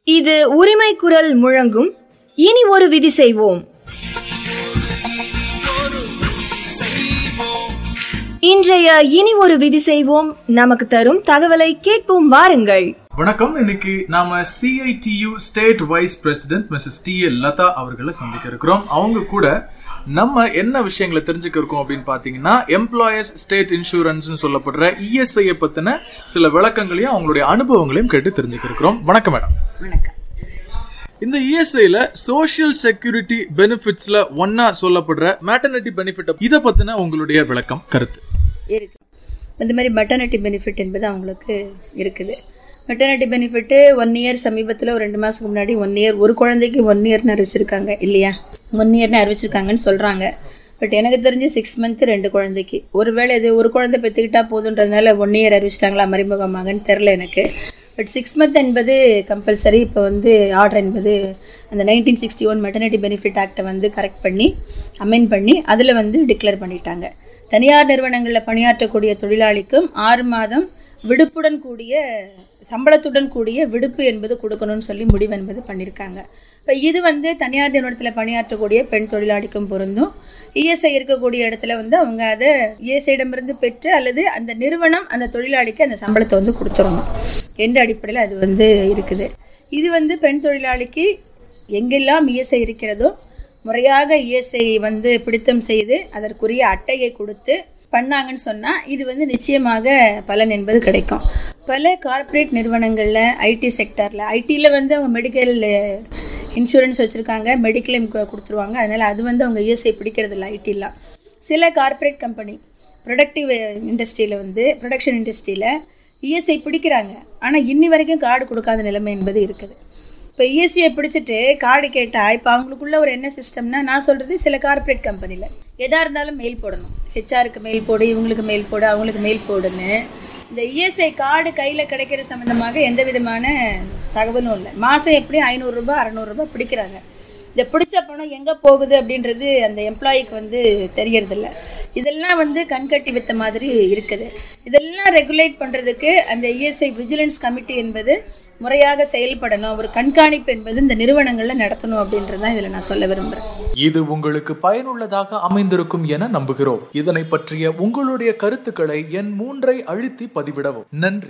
இது உரிமை குரல் முழங்கும் இனி ஒரு விதி செய்வோம் இன்றைய இனி ஒரு விதி செய்வோம் நமக்கு தரும் தகவலை கேட்போம் வாருங்கள் வணக்கம் இன்னைக்கு நாம CITU state vice president Mrs T L Latha அவர்களை சந்திக்க இருக்கிறோம் அவங்க கூட நம்ம என்ன விஷயங்களை தெரிஞ்சுக்க இருக்கோம் அப்படின்னு பாத்தீங்கன்னா எம்ப்ளாயர்ஸ் ஸ்டேட் இன்சூரன்ஸ்னு சொல்லப்படுற இஎஸ்ஐ பத்தின சில விளக்கங்களையும் அவங்களுடைய அனுபவங்களையும் கேட்டு தெரிஞ்சுக்க இருக்கிறோம் வணக்கம் மேடம் வணக்கம் இந்த இஎஸ்ஐல சோஷியல் செக்யூரிட்டி பெனிஃபிட்ஸ்ல ஒன்னா சொல்லப்படுற மேட்டர்னிட்டி பெனிஃபிட் இத பத்தின உங்களுடைய விளக்கம் கருத்து இருக்கு இந்த மாதிரி மெட்டர்னிட்டி பெனிஃபிட் என்பது அவங்களுக்கு இருக்குது மெட்டர்னிட்டி பெனிஃபிட்டு ஒன் இயர் சமீபத்தில் ஒரு ரெண்டு மாதத்துக்கு முன்னாடி ஒன் இயர் ஒரு குழந்தைக்கு ஒன் இயர்னு அறிவிச்சிருக்காங்க இல்லையா ஒன் இயர்னு அறிவிச்சிருக்காங்கன்னு சொல்கிறாங்க பட் எனக்கு தெரிஞ்சு சிக்ஸ் மந்த் ரெண்டு குழந்தைக்கு ஒருவேளை இது ஒரு குழந்தை பெற்றுக்கிட்டா போதுன்றதுனால ஒன் இயர் அறிவிச்சிட்டாங்களா மறைமுகமாகன்னு தெரில எனக்கு பட் சிக்ஸ் மந்த் என்பது கம்பல்சரி இப்போ வந்து ஆர்டர் என்பது அந்த nineteen sixty one maternity benefit ஆக்டை வந்து கரெக்ட் பண்ணி அமெண்ட் பண்ணி அதில் வந்து டிக்ளேர் பண்ணிட்டாங்க தனியார் நிறுவனங்களில் பணியாற்றக்கூடிய தொழிலாளிக்கும் ஆறு மாதம் விடுப்புடன் கூடிய சம்பளத்துடன் கூடிய விடுப்பு என்பது கொடுக்கணும்னு சொல்லி முடிவு என்பது பண்ணியிருக்காங்க இப்போ இது வந்து தனியார் நிறுவனத்தில் பணியாற்றக்கூடிய பெண் தொழிலாளிக்கும் பொருந்தும் இஎஸ்ஐ இருக்கக்கூடிய இடத்துல வந்து அவங்க அதை இஎஸ்ஐடமிருந்து பெற்று அல்லது அந்த நிறுவனம் அந்த தொழிலாளிக்கு அந்த சம்பளத்தை வந்து கொடுத்துடணும் என்ற அடிப்படையில் அது வந்து இருக்குது இது வந்து பெண் தொழிலாளிக்கு எங்கெல்லாம் இஎஸ்ஐ இருக்கிறதோ முறையாக இஎஸ்ஐ வந்து பிடித்தம் செய்து அதற்குரிய அட்டையை கொடுத்து பண்ணாங்கன்னு சொன்னால் இது வந்து நிச்சயமாக பலன் என்பது கிடைக்கும் பல கார்ப்பரேட் நிறுவனங்களில் ஐடி செக்டரில் ஐடியில் வந்து அவங்க மெடிக்கல் இன்சூரன்ஸ் வச்சுருக்காங்க மெடிக்ளைம் கொடுத்துருவாங்க அதனால் அது வந்து அவங்க இஎஸ்ஐ பிடிக்கிறது இல்லை ஐடிலாம் சில கார்ப்பரேட் கம்பெனி ப்ரொடக்டிவ் இண்டஸ்ட்ரியில் வந்து ப்ரொடக்ஷன் இண்டஸ்ட்ரியில் இஎஸ்ஐ பிடிக்கிறாங்க ஆனால் இன்னி வரைக்கும் கார்டு கொடுக்காத நிலைமை என்பது இருக்குது இப்போ இஎஸ்சியை பிடிச்சிட்டு கார்டு கேட்டால் இப்போ அவங்களுக்குள்ள ஒரு என்ன சிஸ்டம்னா நான் சொல்கிறது சில கார்ப்பரேட் கம்பெனியில் எதாக இருந்தாலும் மெயில் போடணும் ஹெச்ஆருக்கு மெயில் போடு இவங்களுக்கு மெயில் போடு அவங்களுக்கு மெயில் போடுன்னு இந்த இஎஸ்ஐ கார்டு கையில் கிடைக்கிற சம்மந்தமாக எந்த விதமான தகவலும் இல்லை மாதம் எப்படியும் ஐநூறுரூபா அறநூறுரூபா பிடிக்கிறாங்க இந்த பிடிச்ச பணம் எங்கே போகுது அப்படின்றது அந்த எம்ப்ளாயிக்கு வந்து தெரியறதில்ல இதெல்லாம் வந்து கண்கட்டி வித்த மாதிரி இருக்குது இதெல்லாம் ரெகுலேட் பண்ணுறதுக்கு அந்த இஎஸ்ஐ விஜிலன்ஸ் கமிட்டி என்பது முறையாக செயல்படணும் ஒரு கண்காணிப்பு என்பது இந்த நிறுவனங்களில் நடத்தணும் அப்படின்றது தான் இதில் நான் சொல்ல விரும்புகிறேன் இது உங்களுக்கு பயனுள்ளதாக அமைந்திருக்கும் என நம்புகிறோம் இதனை பற்றிய உங்களுடைய கருத்துக்களை என் மூன்றை அழுத்தி பதிவிடவும் நன்றி